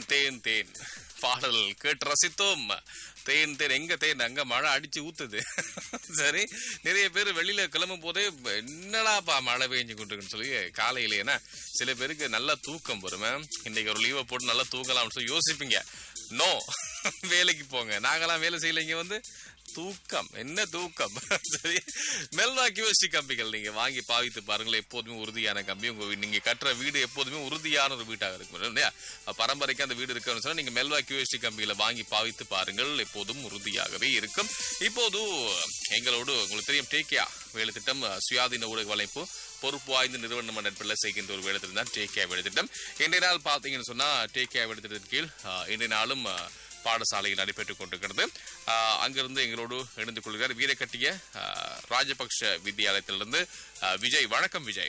தேன் தேன் தேன் பாடல் கேட்டு ரசித்தோம் தேன் தேன் எங்க தேன் அங்க மழை அடிச்சு ஊத்துது சரி நிறைய பேர் வெளியில கிளம்பும் போதே என்னடாப்பா மழை பெஞ்சு கொண்டிருக்குன்னு சொல்லி காலையில ஏன்னா சில பேருக்கு நல்லா தூக்கம் வரும் இன்னைக்கு ஒரு லீவை போட்டு நல்லா தூங்கலாம்னு சொல்லி யோசிப்பீங்க நோ வேலைக்கு போங்க நாங்களாம் வேலை செய்யல இங்க வந்து தூக்கம் என்ன தூக்கம் சரி மெல்வா கியூஎஸ்டி கம்பிகள் நீங்க வாங்கி பாவித்து பாருங்களேன் எப்போதுமே உறுதியான கம்பி உங்க வீ- நீங்க கட்டுற வீடு எப்போதுமே உறுதியான ஒரு வீட்டாக இருக்கும் இல்லையா பரம்பரைக்கு அந்த வீடு இருக்குன்னு சொன்னா நீங்க மெல்வா கியூஎஸ்டி கம்பிகளை வாங்கி பாவித்து பாருங்கள் எப்போதும் உறுதியாகவே இருக்கும் இப்போது எங்களோடு உங்களுக்கு தெரியும் டேக்கியா வேலை திட்டம் அஹ், சுயாதீன ஊடக வலைப்பு பொறுப்பு வாய்ந்த நிறுவனம் நட்பில் செய்கின்ற ஒரு வேலை திட்டம் தான் டேக்கியா வேலை திட்டம் இன்றைய நாள் பார்த்தீங்கன்னு சொன்னா டேக்கியா வேலை திட்டத்தின் கீழ் அஹ், இன்றைய நாளும் அஹ், பாடசாலையில் நடைபெற்றுக் கொண்டிருக்கிறது ஆஹ் அங்கிருந்து எங்களோடு இணைந்து கொள்கிறார் வீரக்கட்டிய ஆஹ், ராஜபக்ஷ வித்தியாலயத்திலிருந்து ஆஹ், விஜய் வணக்கம் விஜய்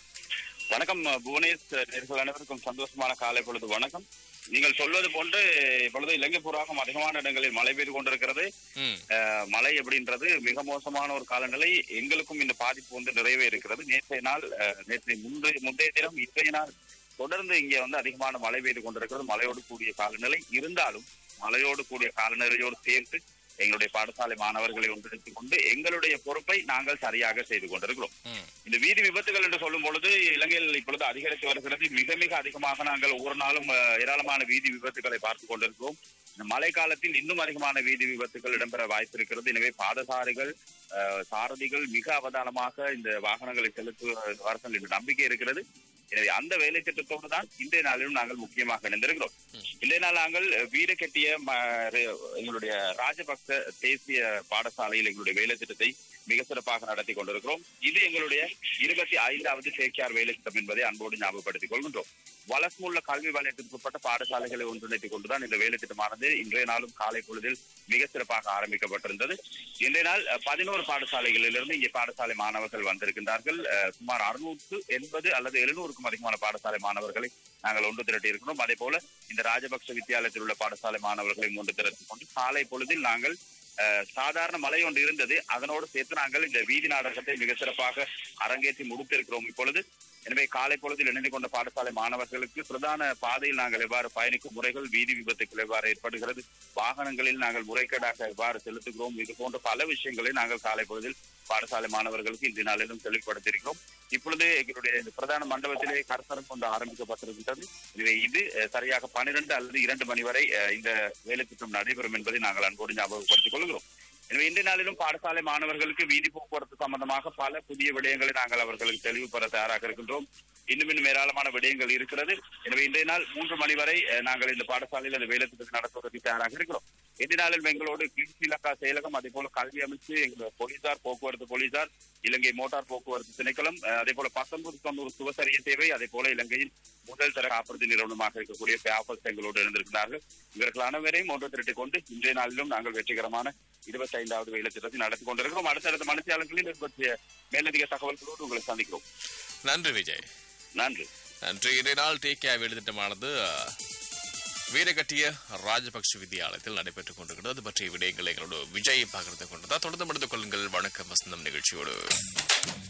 வணக்கம் புவனேஷ் நேர்கள் அனைவருக்கும் சந்தோஷமான காலை பொழுது வணக்கம் நீங்கள் சொல்வது போன்று இப்பொழுது இலங்கை பூராகம் அதிகமான இடங்களில் மழை பெய்து கொண்டிருக்கிறது ம் அஹ், மழை அப்படின்றது மிக மோசமான ஒரு காலநிலை எங்களுக்கும் இந்த பாதிப்பு வந்து நிறைவே இருக்கிறது நேற்றைய நாள் அஹ், நேற்றைய முந்தைய முந்தைய தினம் இன்றைய நாள் தொடர்ந்து இங்கே வந்து அதிகமான மழை பெய்து கொண்டிருக்கிறது மழையோடு கூடிய காலநிலை இருந்தாலும் மழையோடு கூடிய காலநிலையோடு சேர்த்து எங்களுடைய பாடசாலை மாணவர்களை ஒன்றிணைத்துக் கொண்டு எங்களுடைய பொறுப்பை நாங்கள் சரியாக செய்து கொண்டிருக்கிறோம் ம் இந்த வீதி விபத்துகள் என்று சொல்லும் பொழுது இலங்கையில் இப்பொழுது அதிகரித்து வருகிறது மிக மிக அதிகமாக நாங்கள் ஒவ்வொரு நாளும் அஹ், ஏராளமான வீதி விபத்துகளை பார்த்து கொண்டிருக்கிறோம் இந்த மழை காலத்தில் இன்னும் அதிகமான வீதி விபத்துகள் இடம்பெற வாய்ப்பு இருக்கிறது எனவே பாதசாரிகள் அஹ், சாரதிகள் மிக அவதானமாக இந்த வாகனங்களை செலுத்துவார்கள் என்று நம்பிக்கை இருக்கிறது எனவே அந்த வேலை திட்டத்தோடு தான் இன்றைய நாளிலும் நாங்கள் முக்கியமாக இணைந்திருக்கிறோம் இன்றைய நாள் நாங்கள் வீடு கட்டிய ம- ரெ- எங்களுடைய ராஜபக்ச தேசிய பாடசாலையில் எங்களுடைய வேலை திட்டத்தை மிக சிறப்பாக நடத்தி கொண்டிருக்கிறோம் இது எங்களுடைய இருபத்தி ஐந்தாவது சேக்கியார் வேலை திட்டம் என்பதை அன்போடு ஞாபகப்படுத்திக் கொள்கின்றோம் வழக்கமுள்ள கல்வி வலயத்திற்குட்பட்ட பாடசாலைகளை ஒன்றிணைத்துக் கொண்டுதான் இந்த வேலை திட்டமானது இன்றைய நாளும் காலை பொழுதில் மிக சிறப்பாக ஆரம்பிக்கப்பட்டிருந்தது இன்றைய நாள் அஹ், பதினோரு பாடசாலைகளிலிருந்து இங்கே பாடசாலை மாணவர்கள் வந்திருக்கின்றார்கள் அஹ், சுமார் அறுநூற்று எண்பது அல்லது எழுநூறுக்கும் அதிகமான பாடசாலை மாணவர்களை நாங்கள் ஒன்று திரட்டி இருக்கிறோம் அதே போல இந்த ராஜபக்ஷ வித்தியாலயத்தில் உள்ள பாடசாலை மாணவர்களையும் ஒன்று திரட்டிக் கொண்டு காலை பொழுதில் நாங்கள் அஹ், சாதாரண மழை ஒன்று இருந்தது அதனோடு சேர்த்து நாங்கள் இந்த வீதி நாடகத்தை மிக சிறப்பாக அரங்கேற்றி முடித்திருக்கிறோம் இப்பொழுது எனவே காலை பொழுதில் இணைந்து கொண்ட பாடசாலை மாணவர்களுக்கு பிரதான பாதையில் நாங்கள் எவ்வாறு பயணிக்கும் முறைகள் வீதி விபத்துக்கள் எவ்வாறு ஏற்படுகிறது வாகனங்களில் நாங்கள் முறைகேடாக எவ்வாறு செலுத்துகிறோம் இது போன்ற பல விஷயங்களை நாங்கள் காலை பொழுதில் பாடசாலை மாணவர்களுக்கு இன்றைய நாளிலும் தெளிவுபடுத்தியிருக்கிறோம் இப்பொழுது எங்களுடைய இந்த பிரதான மண்டபத்திலே கரசரம் கொண்டு ஆரம்பிக்கப்பட்டிருக்கின்றது எனவே இது அஹ், சரியாக பன்னிரண்டு அல்லது இரண்டு மணி வரை அஹ், இந்த வேலை திட்டம் நடைபெறும் என்பதை நாங்கள் அன்போடு ஞாபகப்படுத்திக் கொள்கிறோம் எனவே இன்றைய நாளிலும் பாடசாலை மாணவர்களுக்கு வீதி போக்குவரத்து சம்பந்தமாக பல புதிய விடயங்களை நாங்கள் அவர்களுக்கு தெளிவு பெற தயாராக இருக்கின்றோம் இன்னும் இன்னும் ஏராளமான விடயங்கள் இருக்கிறது எனவே இன்றைய நாள் மூன்று மணி வரை அஹ், நாங்கள் இந்த பாடசாலையில் அந்த வேலை திட்டத்தை நடத்துவதற்கு தயாராக இருக்கிறோம் இன்றைய நாளில் எங்களோடு கிளீன் ஸ்ரீலங்கா செயலகம் அதே போல கல்வி அமைச்சு எங்களுடைய போலீசார் போக்குவரத்து போலீசார் இலங்கை மோட்டார் போக்குவரத்து திணைக்களம் அஹ், அதே போல பத்தொன்பது தொண்ணூறு சுவசரிய சேவை அதே போல இலங்கையின் முதல் தர காப்புறுதி நிறுவனமாக இருக்கக்கூடிய பேப்பர்ஸ் எங்களோடு இருந்திருக்கிறார்கள் இவர்கள் அனைவரையும் ஒன்று திரட்டிக் கொண்டு இன்றைய நாளிலும் நாங்கள் வெற்றிகரமான இருபத்தி ஐந்தாவது வேலை திட்டத்தை நடத்தி கொண்டிருக்கிறோம் அடுத்தடுத்த மனுஷியாளர்களில் இது பற்றிய மேலதிக தகவல்களோடு உங்களை சந்திக்கிறோம் நன்றி விஜய் நன்றி நன்றி இன்றைய நாள் டேக்கியா வேலை திட்டமானது ஆஹ், வீரக்கட்டிய ராஜபக்ஷ வித்தியாலயத்தில் நடைபெற்றுக் கொண்டிருக்கிறது அது பற்றிய விடயங்களை எங்களோட விஜய் பகிர்ந்து கொண்டதா தொடர்ந்து மனித கொள்ளுங்கள் வணக்கம் வசந்தம் நிகழ்ச்சியோடு